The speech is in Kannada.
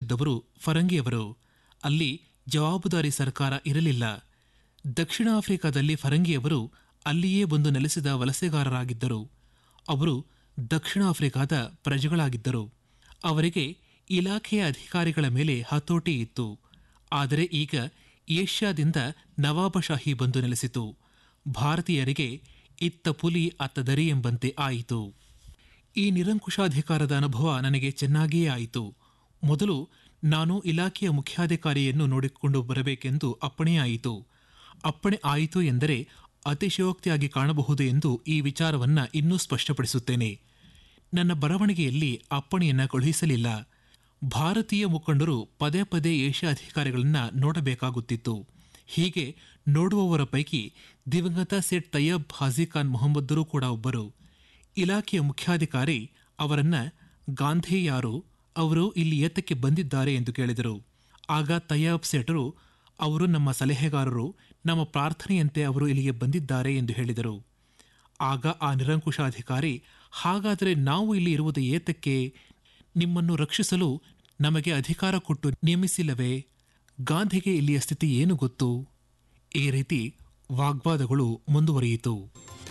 ನಡೆಸುತ್ತಿದ್ದವರು ಫರಂಗಿಯವರು ಅಲ್ಲಿ ಜವಾಬುದಾರಿ ಸರ್ಕಾರ ಇರಲಿಲ್ಲ ದಕ್ಷಿಣ ಆಫ್ರಿಕಾದಲ್ಲಿ ಫರಂಗಿಯವರು ಅಲ್ಲಿಯೇ ಬಂದು ನೆಲೆಸಿದ ವಲಸೆಗಾರರಾಗಿದ್ದರು ಅವರು ದಕ್ಷಿಣ ಆಫ್ರಿಕಾದ ಪ್ರಜೆಗಳಾಗಿದ್ದರು ಅವರಿಗೆ ಇಲಾಖೆಯ ಅಧಿಕಾರಿಗಳ ಮೇಲೆ ಹತೋಟಿ ಇತ್ತು ಆದರೆ ಈಗ ಏಷ್ಯಾದಿಂದ ನವಾಬಶಾಹಿ ಬಂದು ನೆಲೆಸಿತು ಭಾರತೀಯರಿಗೆ ಇತ್ತ ಪುಲಿ ಅತ್ತ ದರಿ ಎಂಬಂತೆ ಆಯಿತು ಈ ನಿರಂಕುಶಾಧಿಕಾರದ ಅನುಭವ ನನಗೆ ಚೆನ್ನಾಗಿಯೇ ಆಯಿತು ಮೊದಲು ನಾನು ಇಲಾಖೆಯ ಮುಖ್ಯಾಧಿಕಾರಿಯನ್ನು ನೋಡಿಕೊಂಡು ಬರಬೇಕೆಂದು ಅಪ್ಪಣೆಯಾಯಿತು ಅಪ್ಪಣೆ ಆಯಿತು ಎಂದರೆ ಅತಿಶಯೋಕ್ತಿಯಾಗಿ ಕಾಣಬಹುದು ಎಂದು ಈ ವಿಚಾರವನ್ನ ಇನ್ನೂ ಸ್ಪಷ್ಟಪಡಿಸುತ್ತೇನೆ ನನ್ನ ಬರವಣಿಗೆಯಲ್ಲಿ ಅಪ್ಪಣೆಯನ್ನ ಕಳುಹಿಸಲಿಲ್ಲ ಭಾರತೀಯ ಮುಖಂಡರು ಪದೇ ಪದೇ ಏಷ್ಯಾ ಅಧಿಕಾರಿಗಳನ್ನ ನೋಡಬೇಕಾಗುತ್ತಿತ್ತು ಹೀಗೆ ನೋಡುವವರ ಪೈಕಿ ದಿವಂಗತ ಸೇಠ್ ತಯ್ಯಬ್ ಹಾಜಿಖಾನ್ ಮೊಹಮ್ಮದ್ದರು ಕೂಡ ಒಬ್ಬರು ಇಲಾಖೆಯ ಮುಖ್ಯಾಧಿಕಾರಿ ಅವರನ್ನ ಗಾಂಧಿ ಯಾರು ಅವರು ಇಲ್ಲಿ ಏತಕ್ಕೆ ಬಂದಿದ್ದಾರೆ ಎಂದು ಕೇಳಿದರು ಆಗ ತಯ್ಯಬ್ ಸೇಠರು ಅವರು ನಮ್ಮ ಸಲಹೆಗಾರರು ನಮ್ಮ ಪ್ರಾರ್ಥನೆಯಂತೆ ಅವರು ಇಲ್ಲಿಗೆ ಬಂದಿದ್ದಾರೆ ಎಂದು ಹೇಳಿದರು ಆಗ ಆ ನಿರಂಕುಶಾಧಿಕಾರಿ ಹಾಗಾದರೆ ನಾವು ಇಲ್ಲಿ ಇರುವುದು ಏತಕ್ಕೆ ನಿಮ್ಮನ್ನು ರಕ್ಷಿಸಲು ನಮಗೆ ಅಧಿಕಾರ ಕೊಟ್ಟು ನೇಮಿಸಿಲ್ಲವೇ ಗಾಂಧಿಗೆ ಇಲ್ಲಿಯ ಸ್ಥಿತಿ ಏನು ಗೊತ್ತು ಈ ರೀತಿ ವಾಗ್ವಾದಗಳು ಮುಂದುವರಿಯಿತು